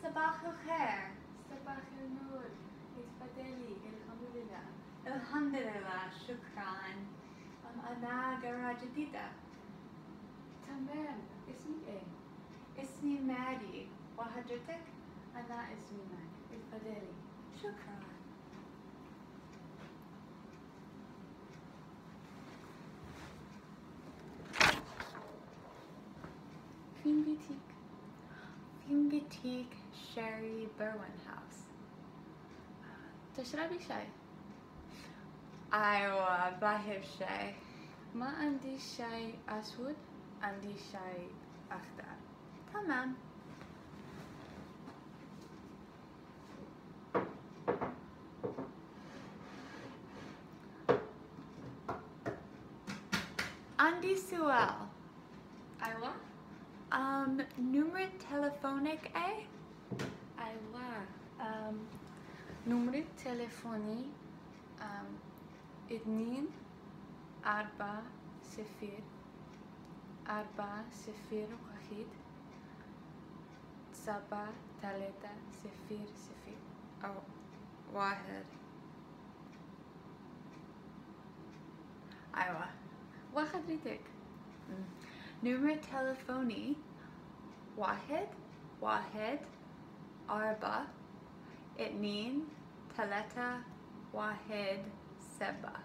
صباح الخير صباح النور اتفضلي الحمد لله الحمد لله شكرا أم أنا جارة جديدة تمام اسمك ايه؟ اسمي ماري وحضرتك أنا اسمي ماك اتفضلي شكرا فين بيتك؟ فين بيتيك شيري بروين هاوس تشربي شاي؟ أيوة بحب شاي ما عندي شاي أسود عندي شاي أخضر تمام عندي سؤال أيوة أم نمرة تلفونك ايه؟ أيوة أم نمرة تليفوني أم اثنين أربعة صفر أربعة صفر واحد سبعة ثلاثة صفر صفر أو واحد أيوة وحضرتك نمرة تلفوني واحد واحد أربعة اثنين ثلاثة واحد سبعة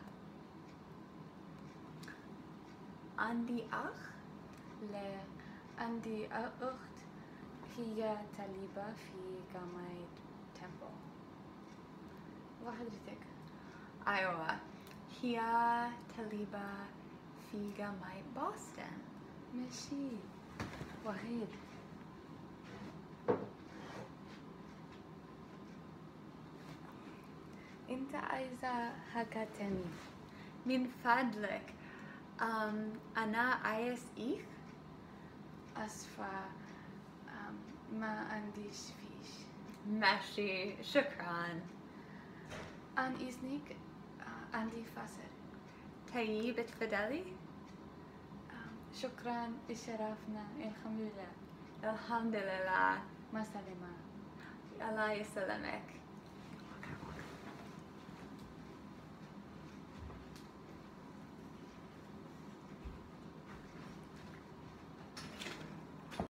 عندي أخ لا عندي أخت هي طالبة في جامعة تمبو وحضرتك أيوة هي طالبة في جامعة بوسطن ماشي وحيد انت عايزة حاجة تاني من فضلك أم أنا عايز إيه؟ أسفة أم، ما عنديش فيش ماشي شكرا عن إذنك آه، عندي فاصل طيب اتفضلي أم، شكرا اشرفنا الحمد لله الحمد لله مع السلامة الله يسلمك